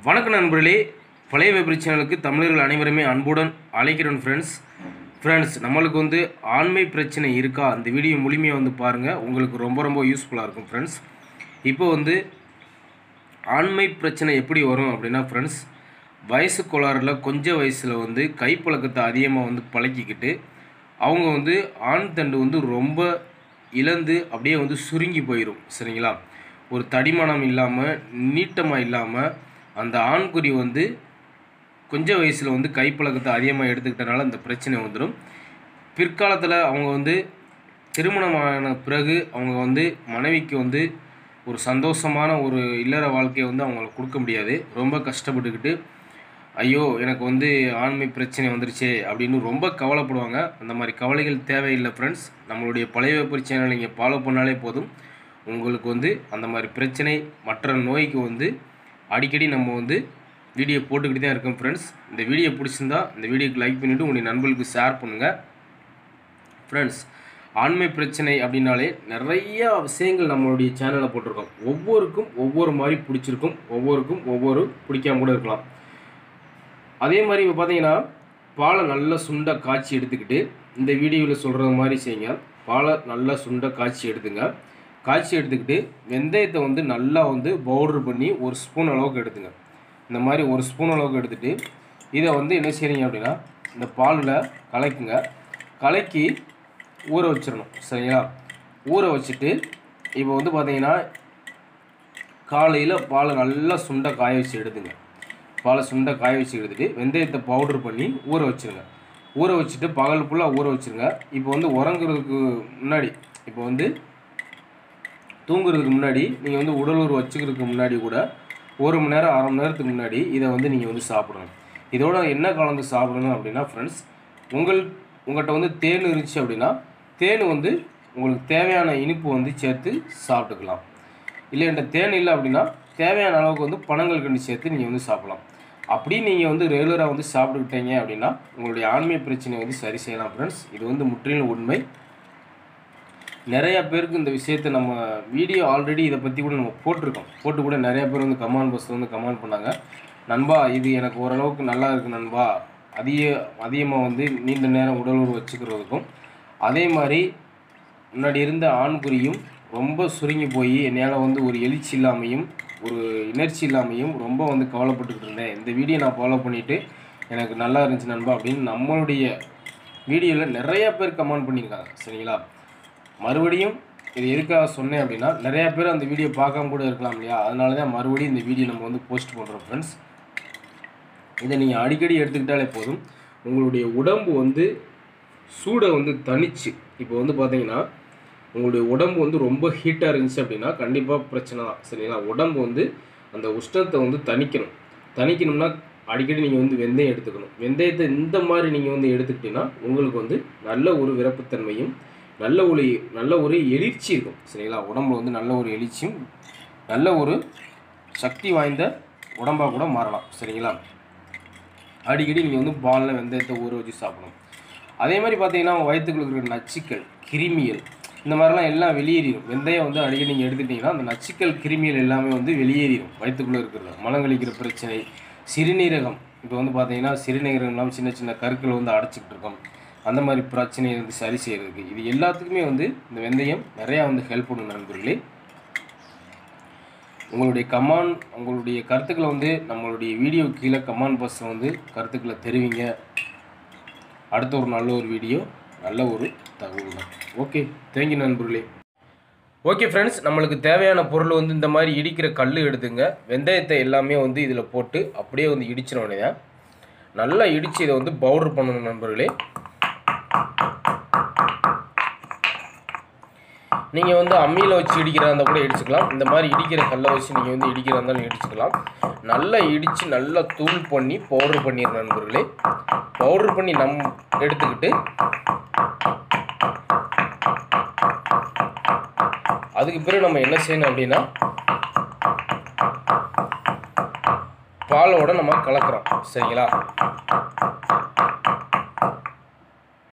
வணக்கம் நண்பர்களே பழைய வெப்ரி சேனலுக்கு தமிழர்கள் அனைவருமே அன்புடன் அழைக்கிறேன் ஃப்ரெண்ட்ஸ் ஃப்ரெண்ட்ஸ் நம்மளுக்கு வந்து ஆண்மை பிரச்சனை இருக்கா அந்த வீடியோ முழுமையாக வந்து பாருங்கள் உங்களுக்கு ரொம்ப ரொம்ப யூஸ்ஃபுல்லாக இருக்கும் ஃப்ரெண்ட்ஸ் இப்போ வந்து ஆண்மை பிரச்சனை எப்படி வரும் அப்படின்னா ஃப்ரெண்ட்ஸ் வயசு கோளாறில் கொஞ்ச வயசில் வந்து கைப்பழக்கத்தை அதிகமாக வந்து பழக்கிக்கிட்டு அவங்க வந்து ஆண் தண்டு வந்து ரொம்ப இழந்து அப்படியே வந்து சுருங்கி போயிடும் சரிங்களா ஒரு தடிமனம் இல்லாமல் நீட்டமாக இல்லாமல் அந்த ஆண்குறி வந்து கொஞ்ச வயசில் வந்து கைப்பழக்கத்தை அதிகமாக எடுத்துக்கிட்டனால அந்த பிரச்சனை வந்துடும் பிற்காலத்தில் அவங்க வந்து திருமணமான பிறகு அவங்க வந்து மனைவிக்கு வந்து ஒரு சந்தோஷமான ஒரு இல்லற வாழ்க்கையை வந்து அவங்களுக்கு கொடுக்க முடியாது ரொம்ப கஷ்டப்பட்டுக்கிட்டு ஐயோ எனக்கு வந்து ஆண்மை பிரச்சனை வந்துருச்சே அப்படின்னு ரொம்ப கவலைப்படுவாங்க அந்த மாதிரி கவலைகள் தேவையில்லை ஃப்ரெண்ட்ஸ் நம்மளுடைய பழைய வெப்பரி சேனலை நீங்கள் ஃபாலோ பண்ணாலே போதும் உங்களுக்கு வந்து அந்த மாதிரி பிரச்சனை மற்ற நோய்க்கு வந்து அடிக்கடி நம்ம வந்து வீடியோ போட்டுக்கிட்டு தான் இருக்கோம் ஃப்ரெண்ட்ஸ் இந்த வீடியோ பிடிச்சிருந்தா இந்த வீடியோக்கு லைக் பண்ணிவிட்டு உங்களுடைய நண்பர்களுக்கு ஷேர் பண்ணுங்கள் ஃப்ரெண்ட்ஸ் ஆண்மை பிரச்சனை அப்படின்னாலே நிறைய விஷயங்கள் நம்மளுடைய சேனலில் போட்டிருக்கோம் ஒவ்வொருக்கும் ஒவ்வொரு மாதிரி பிடிச்சிருக்கும் ஒவ்வொருக்கும் ஒவ்வொரு பிடிக்காம கூட இருக்கலாம் அதே மாதிரி இப்போ பார்த்தீங்கன்னா பாலை நல்லா சுண்ட காய்ச்சி எடுத்துக்கிட்டு இந்த வீடியோவில் சொல்கிறது மாதிரி செய்யுங்க பாலை நல்லா சுண்ட காய்ச்சி எடுத்துங்க காய்ச்சி எடுத்துக்கிட்டு வெந்தயத்தை வந்து நல்லா வந்து பவுட்ரு பண்ணி ஒரு ஸ்பூன் அளவுக்கு எடுத்துங்க இந்த மாதிரி ஒரு ஸ்பூன் அளவுக்கு எடுத்துகிட்டு இதை வந்து என்ன செய்றீங்க அப்படின்னா இந்த பாலில் கலக்குங்க கலக்கி ஊற வச்சிடணும் சரிங்களா ஊற வச்சுட்டு இப்போ வந்து பார்த்தீங்கன்னா காலையில் பாலை நல்லா சுண்ட காய வச்சு எடுத்துங்க பாலை சுண்ட காய வச்சு எடுத்துட்டு வெந்தயத்தை பவுட்ரு பண்ணி ஊற வச்சுருங்க ஊற வச்சுட்டு பகல் ஃபுல்லாக ஊற வச்சுருங்க இப்போ வந்து உறங்குறதுக்கு முன்னாடி இப்போ வந்து தூங்குறதுக்கு முன்னாடி நீங்கள் வந்து உடல் உறவு வச்சுக்கிறதுக்கு முன்னாடி கூட ஒரு மணி நேரம் அரை மணி நேரத்துக்கு முன்னாடி இதை வந்து நீங்கள் வந்து சாப்பிடணும் இதோட என்ன கலந்து சாப்பிடணும் அப்படின்னா ஃப்ரெண்ட்ஸ் உங்கள் உங்கள்கிட்ட வந்து தேன் இருந்துச்சு அப்படின்னா தேன் வந்து உங்களுக்கு தேவையான இனிப்பு வந்து சேர்த்து சாப்பிட்டுக்கலாம் இல்லை என்கிட்ட தேன் இல்லை அப்படின்னா தேவையான அளவுக்கு வந்து பனங்கள் கண்டு சேர்த்து நீங்கள் வந்து சாப்பிடலாம் அப்படி நீங்கள் வந்து ரெகுலராக வந்து சாப்பிட்டுக்கிட்டீங்க அப்படின்னா உங்களுடைய ஆண்மை பிரச்சனையை வந்து சரி செய்யலாம் ஃப்ரெண்ட்ஸ் இது வந்து முற்றிலும் உண்மை நிறையா பேருக்கு இந்த விஷயத்தை நம்ம வீடியோ ஆல்ரெடி இதை பற்றி கூட நம்ம போட்டிருக்கோம் போட்டு கூட நிறைய பேர் வந்து கமெண்ட் பாக்ஸில் வந்து கமெண்ட் பண்ணாங்க நண்பா இது எனக்கு ஓரளவுக்கு நல்லா இருக்குது நண்பா அதிக அதிகமாக வந்து நீண்ட நேரம் உடல் உறவு வச்சுக்கிறதுக்கும் அதே மாதிரி முன்னாடி இருந்த ஆண்குறியும் ரொம்ப சுருங்கி போய் என்னால் வந்து ஒரு எழுச்சி இல்லாமையும் ஒரு இணர்ச்சி இல்லாமையும் ரொம்ப வந்து கவலைப்பட்டுக்கிட்டு இருந்தேன் இந்த வீடியோ நான் ஃபாலோ பண்ணிவிட்டு எனக்கு நல்லா இருந்துச்சு நண்பா அப்படின்னு நம்மளுடைய வீடியோவில் நிறைய பேர் கமெண்ட் பண்ணியிருக்காங்க சரிங்களா மறுபடியும் இது எதுக்காக சொன்னேன் அப்படின்னா நிறையா பேர் அந்த வீடியோ பார்க்காம கூட இருக்கலாம் இல்லையா அதனால தான் மறுபடியும் இந்த வீடியோ நம்ம வந்து போஸ்ட் பண்ணுறோம் ஃப்ரெண்ட்ஸ் இதை நீங்கள் அடிக்கடி எடுத்துக்கிட்டாலே போதும் உங்களுடைய உடம்பு வந்து சூடை வந்து தணிச்சு இப்போ வந்து பார்த்தீங்கன்னா உங்களுடைய உடம்பு வந்து ரொம்ப ஹீட்டாக இருந்துச்சு அப்படின்னா கண்டிப்பாக பிரச்சனை தான் சரிங்களா உடம்பு வந்து அந்த உஷ்ணத்தை வந்து தணிக்கணும் தணிக்கணும்னா அடிக்கடி நீங்கள் வந்து வெந்தயம் எடுத்துக்கணும் வெந்தயத்தை இந்த மாதிரி நீங்கள் வந்து எடுத்துக்கிட்டீங்கன்னா உங்களுக்கு வந்து நல்ல ஒரு விரப்புத்தன்மையும் நல்ல ஒரு நல்ல ஒரு எழுச்சி இருக்கும் சரிங்களா உடம்புல வந்து நல்ல ஒரு எழுச்சியும் நல்ல ஒரு சக்தி வாய்ந்த உடம்பாக கூட மாறலாம் சரிங்களா அடிக்கடி நீங்கள் வந்து பாலில் வெந்தயத்தை ஊற வச்சு சாப்பிடணும் அதே மாதிரி பார்த்தீங்கன்னா உங்கள் வயிற்றுக்குள்ள இருக்கிற நச்சுக்கள் கிருமிகள் இந்த மாதிரிலாம் எல்லாம் வெளியேறிடும் வெந்தயம் வந்து அடிக்கடி நீங்கள் எடுத்துக்கிட்டிங்கன்னா அந்த நச்சுக்கள் கிருமிகள் எல்லாமே வந்து வெளியேறிடும் வயிற்றுக்குள்ளே இருக்கிறது மலங்கழிக்கிற பிரச்சனை சிறுநீரகம் இப்போ வந்து பார்த்தீங்கன்னா சிறுநீரகம் இல்லாமல் சின்ன சின்ன கருக்கள் வந்து அடைச்சிக்கிட்டு இருக்கோம் அந்த மாதிரி பிரச்சனையை வந்து சரி செய்கிறதுக்கு இது எல்லாத்துக்குமே வந்து இந்த வெந்தயம் நிறையா வந்து ஹெல்ப் பண்ணும் நண்பர்களே உங்களுடைய கமாண்ட் உங்களுடைய கருத்துக்களை வந்து நம்மளுடைய வீடியோ கீழே கமாண்ட் பாக்ஸில் வந்து கருத்துக்களை தெரிவிங்க அடுத்த ஒரு நல்ல ஒரு வீடியோ நல்ல ஒரு தகவல் தான் ஓகே தேங்க்யூ நண்பர்களே ஓகே ஃப்ரெண்ட்ஸ் நம்மளுக்கு தேவையான பொருள் வந்து இந்த மாதிரி இடிக்கிற கல் எடுத்துங்க வெந்தயத்தை எல்லாமே வந்து இதில் போட்டு அப்படியே வந்து இடிச்சிட வேண்டியதான் நல்லா இடித்து இதை வந்து பவுடர் பண்ணணும் நண்பர்களே நீங்கள் வந்து அம்மியில் வச்சு இடிக்கிறதா இருந்தால் கூட இடிச்சுக்கலாம் இந்த மாதிரி இடிக்கிற கல்லை வச்சு நீங்கள் வந்து இடிக்கிறதா இருந்தாலும் இடிச்சுக்கலாம் நல்லா இடித்து நல்லா தூள் பண்ணி பவுடர் பண்ணிடுற நண்பர்களே பவுடர் பண்ணி நம் எடுத்துக்கிட்டு அதுக்கு பிறகு நம்ம என்ன செய்யணும் அப்படின்னா பாலோட நம்ம கலக்கிறோம் சரிங்களா